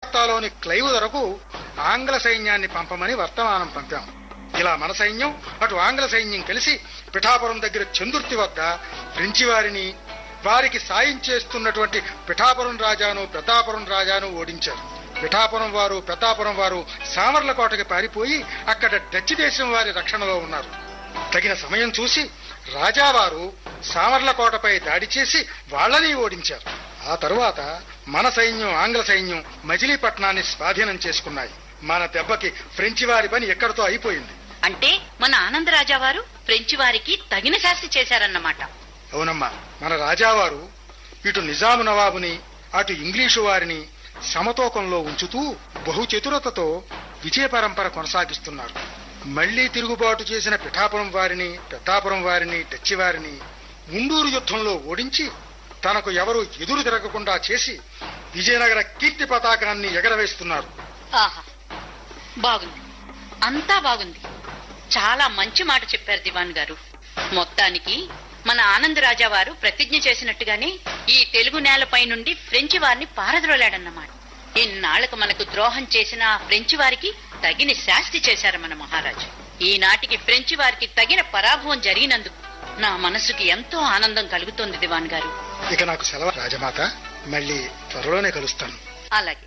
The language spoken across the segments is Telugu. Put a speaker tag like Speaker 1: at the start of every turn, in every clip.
Speaker 1: కలకత్తాలోని క్లైవ్ వరకు ఆంగ్ల సైన్యాన్ని పంపమని వర్తమానం పంపాం ఇలా మన సైన్యం అటు ఆంగ్ల సైన్యం కలిసి పిఠాపురం దగ్గర చందుర్తి వద్ద ఫ్రెంచి వారిని వారికి సాయం చేస్తున్నటువంటి పిఠాపురం రాజాను ప్రతాపురం రాజాను ఓడించారు పిఠాపురం వారు ప్రతాపురం వారు సామర్లకోటకి పారిపోయి అక్కడ డచ్ దేశం వారి రక్షణలో ఉన్నారు తగిన సమయం చూసి రాజావారు సామర్లకోటపై దాడి చేసి వాళ్ళని ఓడించారు ఆ తరువాత మన సైన్యం ఆంగ్ల సైన్యం మజిలీపట్నాన్ని స్వాధీనం చేసుకున్నాయి మన దెబ్బకి ఫ్రెంచి వారి పని ఎక్కడితో అయిపోయింది
Speaker 2: అంటే మన ఆనందరాజా వారు ఫ్రెంచి వారికి తగిన శాస్తి చేశారన్నమాట
Speaker 1: అవునమ్మా మన రాజావారు ఇటు నిజాము నవాబుని అటు ఇంగ్లీషు వారిని సమతూకంలో ఉంచుతూ బహుచతురతతో విజయ పరంపర కొనసాగిస్తున్నారు మళ్లీ తిరుగుబాటు చేసిన పిఠాపురం వారిని పెద్దాపురం వారిని డచ్చి వారిని ముండూరు యుద్ధంలో ఓడించి తనకు ఎవరు ఎదురు తిరగకుండా చేసి విజయనగర కీర్తి పతాకాన్ని ఎగరవేస్తున్నారు
Speaker 2: ఆహా బాగుంది అంతా బాగుంది చాలా మంచి మాట చెప్పారు దివాన్ గారు మొత్తానికి మన ఆనందరాజా వారు ప్రతిజ్ఞ చేసినట్టుగానే ఈ తెలుగు నేలపై నుండి ఫ్రెంచి వారిని పారద్రోలాడన్నమాట ఇన్నాళ్లకు మనకు ద్రోహం చేసిన ఆ ఫ్రెంచి వారికి తగిన శాస్తి చేశారు మన మహారాజు ఈనాటికి ఫ్రెంచి వారికి తగిన పరాభవం జరిగినందుకు నా మనసుకి ఎంతో ఆనందం కలుగుతోంది దివాన్ గారు
Speaker 1: ఇక నాకు సెలవు రాజమాత మళ్ళీ త్వరలోనే కలుస్తాను
Speaker 2: అలాగే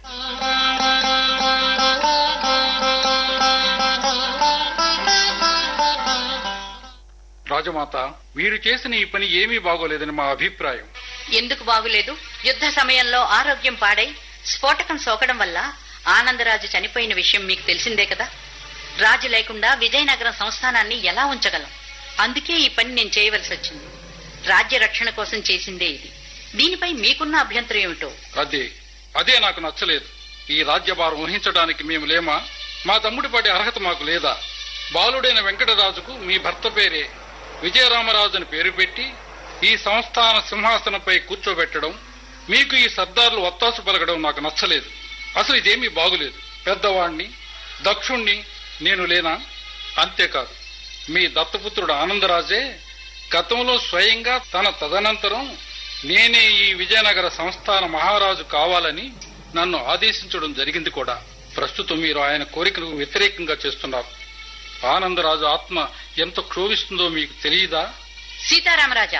Speaker 3: రాజమాత మీరు చేసిన ఈ పని ఏమీ బాగోలేదని మా అభిప్రాయం
Speaker 2: ఎందుకు బాగులేదు యుద్ధ సమయంలో ఆరోగ్యం పాడై స్ఫోటకం సోకడం వల్ల ఆనందరాజు చనిపోయిన విషయం మీకు తెలిసిందే కదా రాజు లేకుండా విజయనగరం సంస్థానాన్ని ఎలా ఉంచగలం అందుకే ఈ పని నేను చేయవలసి వచ్చింది రాజ్య రక్షణ కోసం చేసిందే ఇది దీనిపై మీకున్న అభ్యంతరం ఏమిటో
Speaker 3: అదే అదే నాకు నచ్చలేదు ఈ రాజ్యభారం వహించడానికి మేము లేమా మా తమ్ముడి పడే అర్హత మాకు లేదా బాలుడైన వెంకటరాజుకు మీ భర్త పేరే విజయరామరాజు అని పేరు పెట్టి ఈ సంస్థాన సింహాసనంపై కూర్చోబెట్టడం మీకు ఈ సర్దార్లు ఒత్తాసు పలకడం నాకు నచ్చలేదు అసలు ఇదేమీ బాగులేదు పెద్దవాణ్ణి దక్షుణ్ణి నేను లేనా అంతేకాదు మీ దత్తపుత్రుడు ఆనందరాజే గతంలో స్వయంగా తన తదనంతరం నేనే ఈ విజయనగర సంస్థాన మహారాజు కావాలని నన్ను ఆదేశించడం జరిగింది కూడా ప్రస్తుతం మీరు ఆయన కోరికలకు వ్యతిరేకంగా చేస్తున్నారు ఆనందరాజు ఆత్మ ఎంత క్షోభిస్తుందో మీకు తెలియదా
Speaker 2: సీతారామరాజా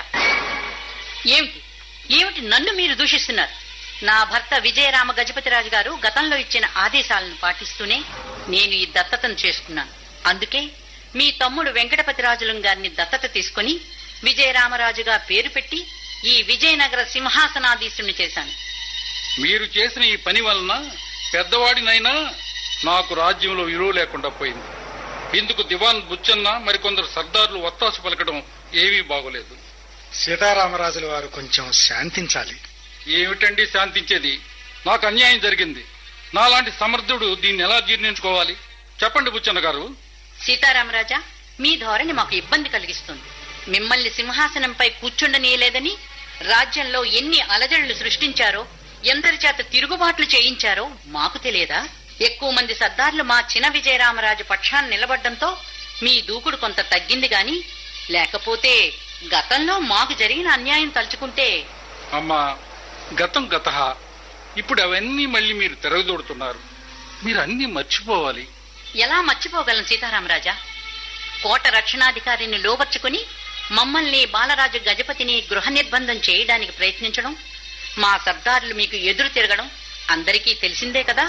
Speaker 2: ఏమిటి ఏమిటి నన్ను మీరు దూషిస్తున్నారు నా భర్త విజయరామ గజపతిరాజు గారు గతంలో ఇచ్చిన ఆదేశాలను పాటిస్తూనే నేను ఈ దత్తతను చేసుకున్నాను అందుకే మీ తమ్ముడు వెంకటపతిరాజులం గారిని దత్తత తీసుకుని విజయరామరాజుగా పేరు పెట్టి ఈ విజయనగర సింహాసనాధీశుని చేశాను
Speaker 3: మీరు చేసిన ఈ పని వలన పెద్దవాడినైనా నాకు రాజ్యంలో విలువ లేకుండా పోయింది ఇందుకు దివాన్ బుచ్చన్న మరికొందరు సర్దార్లు ఒత్తాసు పలకడం ఏమీ బాగోలేదు
Speaker 1: సీతారామరాజుల వారు కొంచెం శాంతించాలి
Speaker 3: ఏమిటండి శాంతించేది నాకు అన్యాయం జరిగింది నాలాంటి సమర్థుడు దీన్ని ఎలా జీర్ణించుకోవాలి చెప్పండి బుచ్చన్న గారు
Speaker 2: సీతారామరాజా మీ ధోరణి మాకు ఇబ్బంది కలిగిస్తుంది మిమ్మల్ని సింహాసనంపై కూర్చుండనీయలేదని రాజ్యంలో ఎన్ని అలజడులు సృష్టించారో ఎందరి చేత తిరుగుబాట్లు చేయించారో మాకు తెలియదా ఎక్కువ మంది సర్దార్లు మా చిన విజయరామరాజు పక్షాన్ని నిలబడ్డంతో మీ దూకుడు కొంత తగ్గింది గాని లేకపోతే గతంలో మాకు జరిగిన అన్యాయం తలుచుకుంటే
Speaker 3: అమ్మా గతం గత ఇప్పుడు అవన్నీ మళ్ళీ మీరు తిరగదోడుతున్నారు మీరు అన్ని మర్చిపోవాలి
Speaker 2: ఎలా మర్చిపోగలం సీతారామరాజా కోట రక్షణాధికారిని లోబర్చుకుని మమ్మల్ని బాలరాజు గజపతిని గృహ నిర్బంధం చేయడానికి ప్రయత్నించడం మా సర్దారులు మీకు ఎదురు తిరగడం అందరికీ తెలిసిందే కదా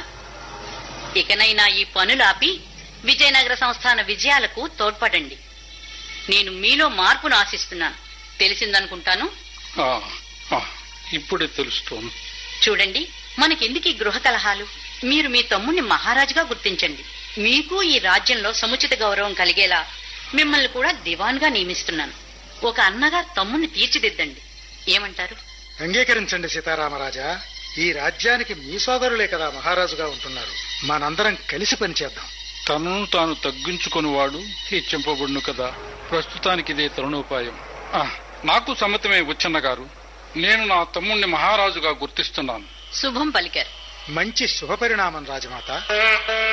Speaker 2: ఇకనైనా ఈ పనులు ఆపి విజయనగర సంస్థాన విజయాలకు తోడ్పడండి నేను మీలో మార్పును ఆశిస్తున్నాను తెలిసిందనుకుంటాను
Speaker 3: ఆ, ఆ, ఇప్పుడే తెలుస్తోంది
Speaker 2: చూడండి మనకెందుకు ఈ గృహ కలహాలు మీరు మీ తమ్ముణ్ణి మహారాజుగా గుర్తించండి మీకు ఈ రాజ్యంలో సముచిత గౌరవం కలిగేలా మిమ్మల్ని కూడా దివాన్గా నియమిస్తున్నాను ఒక అన్నగా తమ్ముణ్ణి తీర్చిదిద్దండి ఏమంటారు
Speaker 1: అంగీకరించండి సీతారామరాజా ఈ రాజ్యానికి మీ సోదరులే కదా మహారాజుగా ఉంటున్నారు మనందరం కలిసి పనిచేద్దాం
Speaker 3: తనను తాను తగ్గించుకునివాడు హెచ్చింపబడును కదా ప్రస్తుతానికి ఇదే తరుణోపాయం ఆ, నాకు సమ్మతమే వచ్చన్న గారు నేను నా తమ్ముణ్ణి మహారాజుగా గుర్తిస్తున్నాను
Speaker 2: శుభం పలికారు
Speaker 1: మంచి శుభపరిణామం రాజమాత